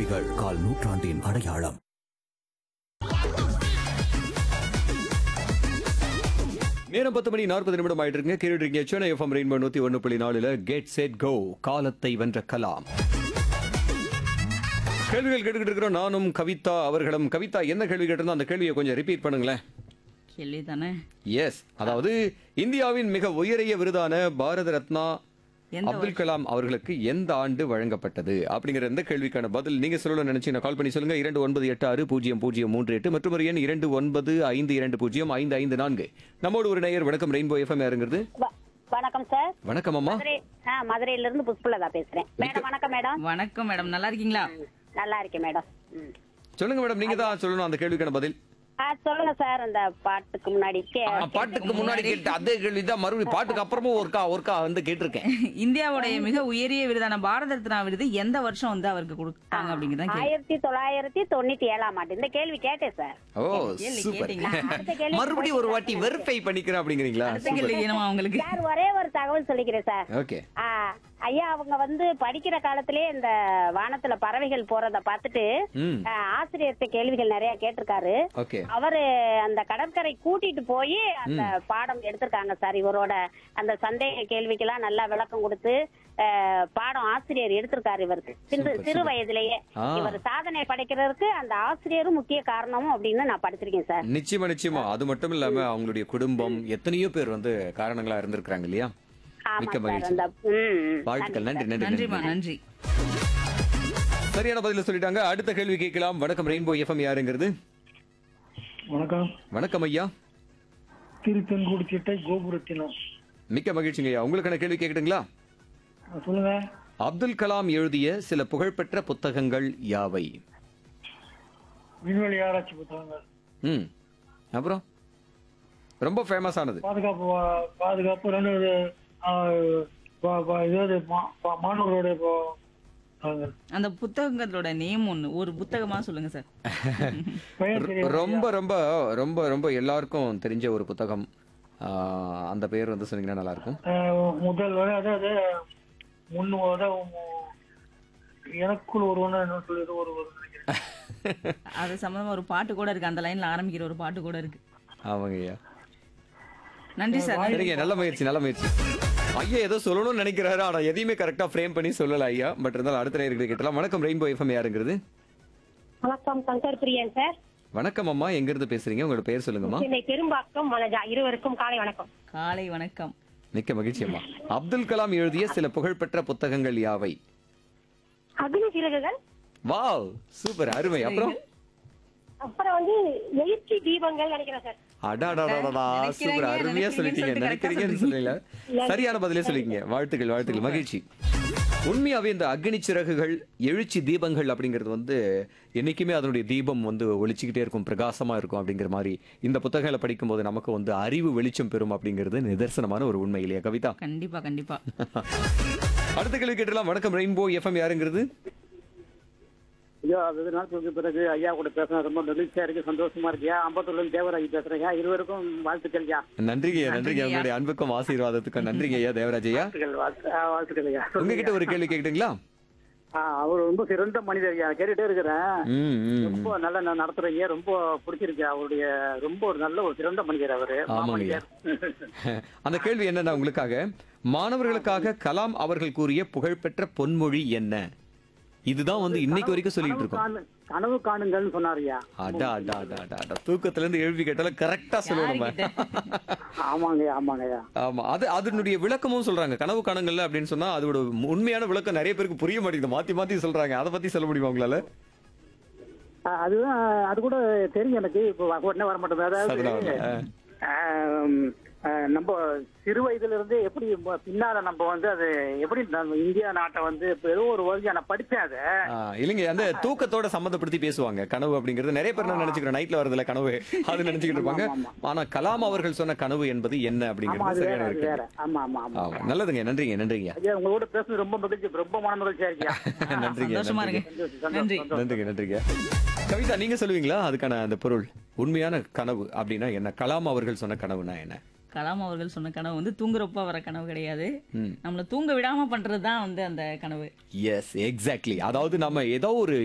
செய்திகள் கால் நூற்றாண்டின் அடையாளம் நேரம் பத்து மணி நாற்பது நிமிடம் ஆயிட்டு இருக்குங்க கேட்டுருக்கீங்க சென்னை எஃப்எம் ரெயின்போ நூத்தி ஒன்று புள்ளி நாலுல கெட் செட் கோ காலத்தை வென்ற கலாம் கேள்விகள் கேட்டுக்கிட்டு இருக்கிறோம் நானும் கவிதா அவர்களும் கவிதா என்ன கேள்வி கேட்டிருந்தோம் அந்த கேள்வியை கொஞ்சம் ரிப்பீட் பண்ணுங்களேன் கேள்வி தானே எஸ் அதாவது இந்தியாவின் மிக உயரிய விருதான பாரத ரத்னா எந்த அப்துல் கலாம் அவர்களுக்கு எந்த ஆண்டு வழங்கப்பட்டது அப்படிங்கிற இந்த கேள்விக்கான பதில் நீங்க சொல்லணும்னு நினைச்சீங்கன்னா கால் பண்ணி சொல்லுங்க இரண்டு ஒன்பது எட்டு ஆறு பூஜ்ஜியம் பூஜ்ஜியம் மூன்று எட்டு மற்றும் ஒரு எண் இரண்டு ஒன்பது ஐந்து இரண்டு பூஜ்ஜியம் ஐந்து ஐந்து நான்கு நம்மோடு ஒரு நேயர் வணக்கம் ரெயின்போ எஃப்எம் யாருங்கிறது வ- வணக்கம் சார் வணக்கம் அம்மா மதுரை ஆ மதுரையில இருந்து புஷ்பலதா பேசுறேன் மேடம் வணக்கம் மேடம் வணக்கம் மேடம் நல்லா இருக்கீங்களா நல்லா இருக்கேன் மேடம் ம். சொல்லுங்க மேடம் நீங்க தான் சொல்லணும் அந்த கேள்விக்கான பதில் ஆ சொல்லுங்க சார் அந்த பாட்டுக்கு முன்னாடி கே- ஆ, பாட்டுக்கு முன்னாடி கேட்ட அதே கேள்வி தான் மறுபடியும் பாட்டுக்கு அப்புறமும் ஒருக்கா ஒருக்கா வந்து கேட்டிருக்கேன் இந்தியாவுடைய மிக உயரிய விருதான பாரத ரத்னா விருது எந்த வருஷம் வந்து அவருக்கு கொடுத்தாங்க அப்படிங்கிறத கேள்வி ஆயிரத்தி தொள்ளாயிரத்தி தொண்ணூத்தி ஏழாம் ஆண்டு இந்த கேள்வி கேட்டேன் சார் ஓ கேள்வி சூப்பர் கேட்டீங்களா? அடுத்த கேள்வி மறுபடியும் ஒரு வாட்டி வெரிஃபை பண்ணிக்கிறேன் அப்படிங்கிறீங்களா அடுத்த கேள்வி வேணுமா உங்களுக்கு சார் ஒரே ஒரு தகவல் சொல்லிக்கிறேன் சார் ஓகே ஆ, ஐயா அவங்க வந்து படிக்கிற காலத்திலே இந்த வானத்துல பறவைகள் போறத பார்த்துட்டு ம் ஆ, ஆசிரியர்கிட்ட கேள்விகள் நிறைய கேட்டிருக்காரு ஓகே அவரு அந்த கடற்கரை கூட்டிட்டு போய் அந்த பாடம் எடுத்திருக்காங்க சார் இவரோட அந்த சந்தேக கேள்விக்கெல்லாம் நல்லா விளக்கம் கொடுத்து அஹ், பாடம் ஆசிரியர் எடுத்திருக்காரு இவருக்கு சிறு சூப்பர், சிறு சூப்பர். வயதிலேயே ஆ. இவர் சாதனை படைக்கிறதுக்கு அந்த ஆசிரியரும் முக்கிய காரணமும் அப்படின்னு நான் படிச்சிருக்கேன் சார் நிச்சயமா நிச்சயமா அது மட்டும் இல்லாம அவங்களுடைய குடும்பம் எத்தனையோ பேர் வந்து காரணங்களா இருந்திருக்காங்க இல்லையா ஆமா மிக்க சார் மகிழ்ச்சி அந்த ம், ம். வாழ்த்துக்கள் நன்றி நன்றி நன்றி நன்றிமா நன்றி சரியான பதில சொல்லிட்டாங்க அடுத்த கேள்வி கேட்கலாம் வணக்கம் ரெயின்போ எஃப்எம் யாருங்கிறது வணக்கம் வணக்கம் ஐயா திருத்தென்கூடு சிட்டை கோபுரத்தினம் மிக்க மகிழ்ச்சிங்க ஐயா உங்களுக்கான கேள்வி கேட்கட்டுங்களா ஆ, சொல்லுங்க அப்துல் கலாம் எழுதிய சில புகழ்பெற்ற புத்தகங்கள் யாவை விண்வெளி ஆராய்ச்சி புத்தகங்கள் ம் அப்புறம் ரொம்ப ஃபேமஸ் ஆனது பாதுகாப்பு வா- பாதுகாப்பு ரெண்டாவது ஆ, பா- பா- இதாவது மா- பா- மாணவர்களுடைய பா- புத்தகங்கள். அந்த புத்தகங்களோட நேம் ஒண்ணு ஒரு புத்தகமா சொல்லுங்க சார் பெயர் தெரியாது. ரொம்ப ரொம்ப ரொம்ப ரொம்ப எல்லாருக்கும் தெரிஞ்ச ஒரு புத்தகம் ஆ, அந்த பேர் வந்து சொன்னீங்கன்னா நல்லா இருக்கும் ஆ, முதல் வரை அதாவது முன்னு அதாவது மு- எனக்குள் ஒருவன என்ன சொல்லிட்டு ஒரு ஒரு நினைக்கிறேன் அது சம்பந்தமா ஒரு பாட்டு கூட இருக்கு அந்த லைன்ல ஆரம்பிக்கிற ஒரு பாட்டு கூட இருக்கு ஆமாங்க ஐயா நன்றி சார் நன்றி. சரிங்க நல்ல முயற்சி நல்ல முயற்சி ஐயா ஏதோ சொல்லணும்னு நினைக்கிறாரு ஆனா எதையுமே கரெக்டா ஃப்ரேம் பண்ணி சொல்லல ஐயா பட் இருந்தாலும் அடுத்த நேரத்துக்கு கேட்டலாம் வணக்கம் ரெயின்போ எஃப்எம் யாருங்கிறது வணக்கம் சங்கர் பிரியன் சார் வணக்கம் அம்மா எங்க இருந்து பேசுறீங்க உங்களோட பேர் சொல்லுங்கம்மா சென்னை பெரும்பாக்கம் மனஜா இருவருக்கும் காலை வணக்கம் காலை வணக்கம் மிக்க மகிழ்ச்சி அம்மா அப்துல் கலாம் எழுதிய சில புகழ்பெற்ற புத்தகங்கள் யாவை அக்னி சிறகுகள் வாவ் சூப்பர் அருமை அப்புறம் அப்புறம் வந்து எழுச்சி தீபங்கள் நினைக்கிறேன் சார் அடாடாடாடா சூப்பர் அருமையா சொல்லிட்டீங்க நினைக்கிறீங்கன்னு சொல்லல சரியான பதிலே சொல்லிக்கீங்க வாழ்த்துக்கள் வாழ்த்துக்கள் மகிழ்ச்சி உண்மையாவே இந்த அக்னி சிறகுகள் எழுச்சி தீபங்கள் அப்படிங்கிறது வந்து என்னைக்குமே அதனுடைய தீபம் வந்து ஒளிச்சுக்கிட்டே இருக்கும் பிரகாசமா இருக்கும் அப்படிங்கிற மாதிரி இந்த புத்தகங்களை படிக்கும்போது நமக்கு வந்து அறிவு வெளிச்சம் பெறும் அப்படிங்கிறது நிதர்சனமான ஒரு உண்மை இல்லையா கவிதா கண்டிப்பா கண்டிப்பா அடுத்த கேள்வி கேட்டலாம் வணக்கம் ரெயின்போ எஃப்எம் யாருங்கிறது ஐயா வெகு நாட்களுக்கு பிறகு ஐயா கூட பேசுனா ரொம்ப மகிழ்ச்சியா இருக்கு சந்தோஷமா இருக்கியா அம்பத்தூர்ல இருந்து தேவராஜ் பேசுறேன் ஐயா இருவருக்கும் வாழ்த்துக்கள் ஐயா நன்றிங்க ஐயா, நன்றிங்க நன்றிங்க உங்களுடைய அன்புக்கும் ஆசீர்வாதத்துக்கும் நன்றிங்க ஐயா தேவராஜ் ஐயா வாழ்த்துக்கள் வாழ்த்து- ஆ, வாழ்த்துக்கள் ஐயா உங்ககிட்ட ஒரு கேள்வி கேட்கட்டுங்களா ஆ, அவர் ரொம்ப சிறந்த மனிதர் ஐயா கேட்டுட்டே இருக்கிறேன் ம் ம் ரொம்ப நல்லா நான் நடத்துறீங்க ரொம்ப பிடிச்சிருக்கு அவருடைய ரொம்ப ஒரு நல்ல ஒரு சிறந்த மனிதர் அவரு ஆமாங்க ஐயா. அந்த கேள்வி என்னன்னா உங்களுக்காக மாணவர்களுக்காக கலாம் அவர்கள் கூறிய புகழ்பெற்ற பொன்மொழி என்ன இதுதான் வந்து இன்னைக்கு வரைக்கும் சொல்லிட்டு கனவு இருக்கோம் காணு- கனவு காணுங்கள்னு சொன்னார் ஐயா அடா அடா அடா அடா அடா தூக்கத்துல இருந்து எழுப்பி கேட்டாலும் கரெக்டா சொல்லுவோம் நம்ம ஆமாங்க ஐயா ஆமாங்க ஐயா ஆமா அது அதனுடைய விளக்கமும் சொல்றாங்க கனவு காணுங்கள்ல அப்படின்னு சொன்னா அதோட உண்மையான விளக்கம் நிறைய பேருக்கு புரிய மாட்டேங்குது மாத்தி மாத்தி சொல்றாங்க அதை பத்தி சொல்ல முடியுமா உங்களால ஆ, அதுதான் அது கூட தெரியும் எனக்கு இப்போ உடனே வர மாட்டேங்குது அதனால, அதாவது ஆ. ஆம், ஆ, நம்ம சிறு வயதுல இருந்து எப்படி ம- பின்னால நம்ம வந்து அது எப்படி நம்ம இந்தியா நாட்டை வந்து இப்ப ஏதோ ஒரு வருஷம் நான் படிச்சேன் அதை ஆ, இல்லைங்க அந்த தூக்கத்தோட சம்மந்தப்படுத்தி பேசுவாங்க கனவு அப்படிங்கிறது நிறைய பேர் நான் நினைச்சுக்கிறேன் நைட்ல வரதுல கனவு அது நினைச்சுக்கிட்டு இருப்பாங்க ஆமா, ஆனா கலாம் அவர்கள் சொன்ன கனவு என்பது என்ன ஆமா அப்படிங்கிறது அது வேற சரியான அது இருக்கு வேற ஆமா ஆமா ஆமா ஆமா நல்லதுங்க நன்றிங்க நன்றிங்க ஐயா உங்களோட பேசுறது ரொம்ப மகிழ்ச்சி ரொம்ப மன மகிழ்ச்சியா இருக்கியா நன்றிங்க சந்தோஷமா நன்றிங்க. இருக்கு நன்றி நன்றிங்க நன்றிங்க கவிதா நீங்க சொல்லுவீங்களா அதுக்கான அந்த பொருள் உண்மையான கனவு அப்படின்னா என்ன கலாம் அவர்கள் சொன்ன கனவுனா என்ன கலாம் அவர்கள் சொன்ன கனவு வந்து தூங்குறப்ப வர கனவு கிடையாது ம். நம்மள தூங்க விடாம பண்றது தான் வந்து அந்த கனவு எஸ் எக்ஸாக்ட்லி அதாவது நம்ம ஏதோ ஒரு